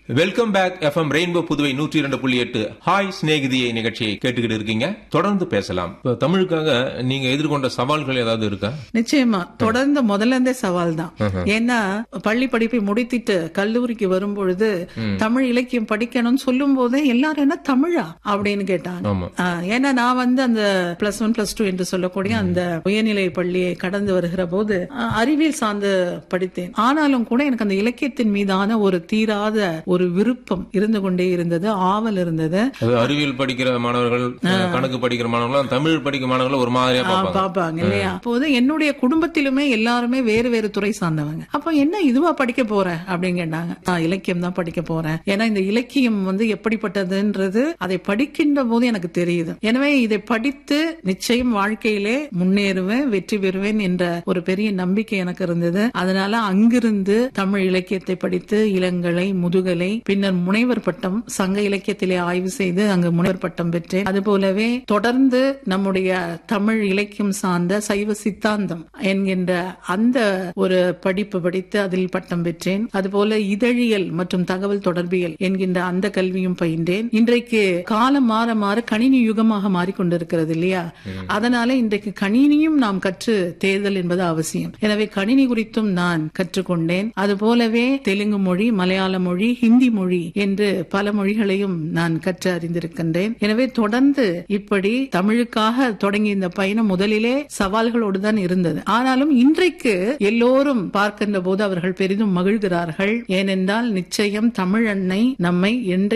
welcome back FM rainbow Puduvai நூற்றி இரண்டு புள்ளி எட்டு ஹாய் சிநேகிதியை நிகழ்ச்சியை கேட்டுக்கிட்டு இருக்கீங்க தொடர்ந்து பேசலாம் இப்ப தமிழுக்காக நீங்க எதிர்கொண்ட சவால்கள் ஏதாவது இருக்கா நிச்சயமா தொடர்ந்து முதல்ல இருந்தே சவால் தான் ஏன்னா பள்ளி படிப்பை முடித்திட்டு கல்லூரிக்கு வரும்பொழுது தமிழ் இலக்கியம் படிக்கணும்னு சொல்லும் போதே எல்லாரும் என்ன தமிழா அப்படின்னு கேட்டாங்க ஆமா ஆ, ஏன்னா நான் வந்து அந்த பிளஸ் ஒன் பிளஸ் டூ என்று சொல்லக்கூடிய அந்த உயர்நிலை பள்ளியை கடந்து வருகிற போது ஆ, அறிவியல் சார்ந்து படித்தேன் ஆனாலும் கூட எனக்கு அந்த இலக்கியத்தின் மீதான ஒரு தீராத ஒரு விருப்பம் இருந்து கொண்டே இருந்தது ஆவல் இருந்தது அது அறிவியல் படிக்கிற மாணவர்கள் கணக்கு படிக்கிற மாணவர்கள் தமிழ் படிக்கிற மாணவர்கள் ஒரு மாதிரியா ஆ, பார்ப்பாங்க பாப்பாங்க இல்லையா அப்போது என்னுடைய குடும்பத்திலுமே எல்லாருமே வேறு வேறு துறை சார்ந்தவங்க அப்ப என்ன இதுவா படிக்க போற அப்படின்னு கேட்டாங்க நான் இலக்கியம் தான் படிக்க போறேன் ஏன்னா இந்த இலக்கியம் வந்து எப்படிப்பட்டதுன்றது அதை படிக்கின்ற போது எனக்கு தெரியுது எனவே இதை படித்து நிச்சயம் வாழ்க்கையிலே முன்னேறுவேன் வெற்றி பெறுவேன் என்ற ஒரு பெரிய நம்பிக்கை எனக்கு இருந்தது அதனால அங்கிருந்து தமிழ் இலக்கியத்தை படித்து இளங்கலை முதுகலை பின்னர் முனைவர் பட்டம் சங்க இலக்கியத்திலே ஆய்வு செய்து அங்கு முனைவர் பட்டம் பெற்றேன் அதுபோலவே தொடர்ந்து நம்முடைய தமிழ் இலக்கியம் சார்ந்த சைவ சித்தாந்தம் என்கின்ற அந்த ஒரு படிப்பு படித்து அதில் பட்டம் பெற்றேன் அதுபோல இதழியல் மற்றும் தகவல் தொடர்பியல் என்கின்ற அந்த கல்வியும் பயின்றேன் இன்றைக்கு காலம் மாற மாற கணினி யுகமாக மாறிக்கொண்டிருக்கிறது இல்லையா அதனால இன்றைக்கு கணினியும் நாம் கற்று தேர்தல் என்பது அவசியம் எனவே கணினி குறித்தும் நான் கற்றுக்கொண்டேன் அதுபோலவே தெலுங்கு மொழி மலையாள மொழி ஹிந்தி மொழி என்று பல மொழிகளையும் நான் கற்று அறிந்திருக்கின்றேன் எனவே தொடர்ந்து இப்படி தமிழுக்காக தொடங்கிய இந்த பயணம் முதலிலே சவால்களோடு தான் இருந்தது ஆனாலும் இன்றைக்கு எல்லோரும் பார்க்கின்ற போது அவர்கள் பெரிதும் மகிழ்கிறார்கள் ஏனென்றால் நிச்சயம் தமிழ் அன்னை நம்மை என்றை